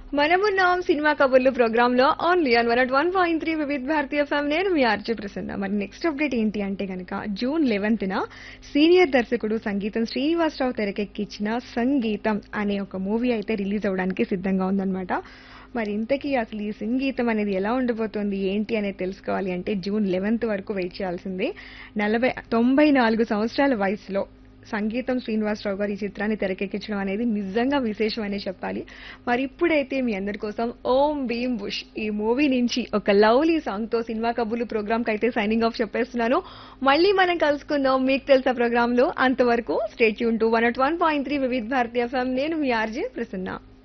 మనమున్నాం సినిమా కబుర్లు ప్రోగ్రామ్ లో only on one one point three Vividh Bharatiya FM నేను మీ ఆర్జే ప్రసన్న మరి నెక్స్ట్ అప్డేట్ ఏంటి అంటే గనక జూన్ లెవెన్త్ న సీనియర్ దర్శకుడు సంగీతం శ్రీనివాసరావు తెరకెక్కించిన సంగీతం అనే ఒక మూవీ అయితే రిలీజ్ అవ్వడానికి సిద్ధంగా ఉందన్నమాట మరి ఇంతకీ అసలు ఈ సంగీతం అనేది ఎలా ఉండబోతోంది ఏంటి అనేది తెలుసుకోవాలి అంటే జూన్ లెవెన్త్ వరకు వెయిట్ చేయాల్సిందే నలభై తొంభై నాలుగు సంవత్సరాల వయసులో సంగీతం శ్రీనివాసరావు గారు ఈ చిత్రాన్ని తెరకెక్కించడం అనేది నిజంగా విశేషం అనే చెప్పాలి మరి ఇప్పుడైతే మీ అందరి కోసం ఓం భీమ్ బుష్ ఈ మూవీ నుంచి ఒక లవ్లీ సాంగ్ తో సినిమా కబుర్లు ప్రోగ్రామ్ కి అయితే సైనింగ్ ఆఫ్ చెప్పేస్తున్నాను మళ్ళీ మనం కలుసుకుందాం మీకు తెలుసా ప్రోగ్రామ్ లో అంతవరకు స్టేట్ యూన్ to one one point three Vividh Bharatiya FM నేను మీ ఆర్జే ప్రసన్న